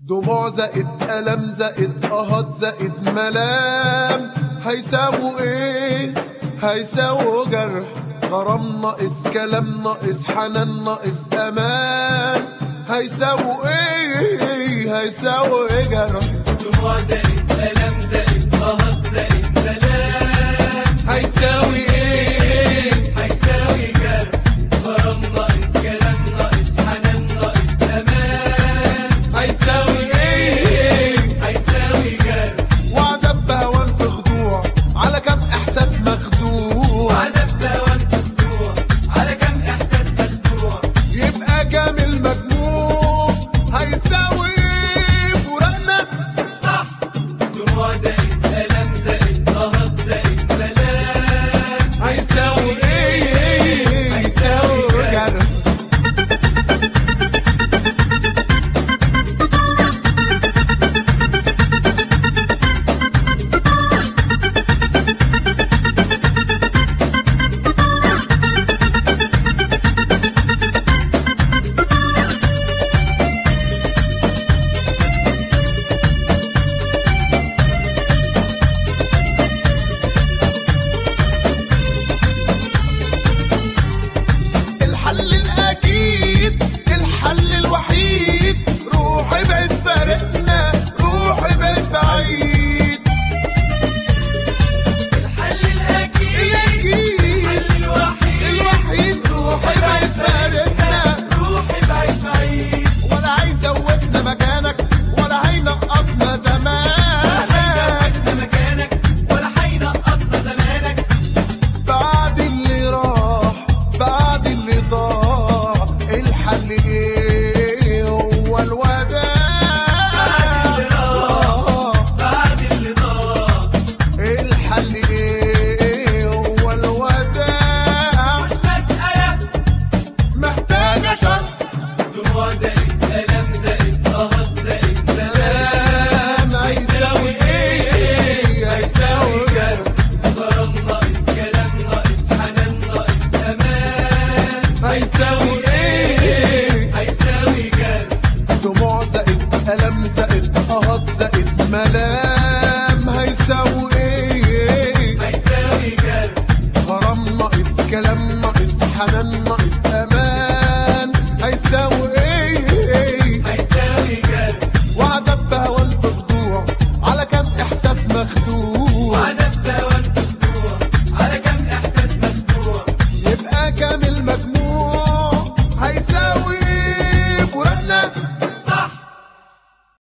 دموع زائد ألم زائد قهط زائد ملام هيساووا ايه هيساووا جرح غرام ناقص كلام ناقص حنان ناقص امان هيساووا ايه هيساووا ايه جرح دموع زائد ألم زائد قهط زائد سلام هيساوي ايه هيساوي جرح غرام ناقص كلام ناقص حنان ناقص أمان هيساوي ايه هيساوي جرح وعذاب بهوان في خضوع على كم احساس مخدوع عذاب دوام مخدوع على كم إحساس مخدوع يبقى جامل مجموع هيساوي ايه فراقنا صح دموع زائد ألم زائد قهط زائد سلام هيساوي ايه هيساوي جرح الحل الاكيد الحل الوحيد روح ابعد فارقنا روح ابعد بعيد الحل الأكيد الاكيد الحل الوحيد الوحيد روح ابعد فارقنا روح ابعد بعيد ولا هيزودنا مكانك ولا هينقصنا زمانك هيزودنا مكانك ولا هينقصنا زمانك بعد اللي راح بعد اللي ضاع الحل ايه هو الوداع بعد اللي ضاع الحل ايه هو الوداع مش مسألة محتاجة شر دموع زائد ألم زائد قهط زائد سلام سلام هيساوي ايه هيساوي جرح غرام ناقص كلام ناقص حنان ناقص أمان هيساوي ايه هيساوي جرح دموع زائد ألم زائد قهط زائد ملام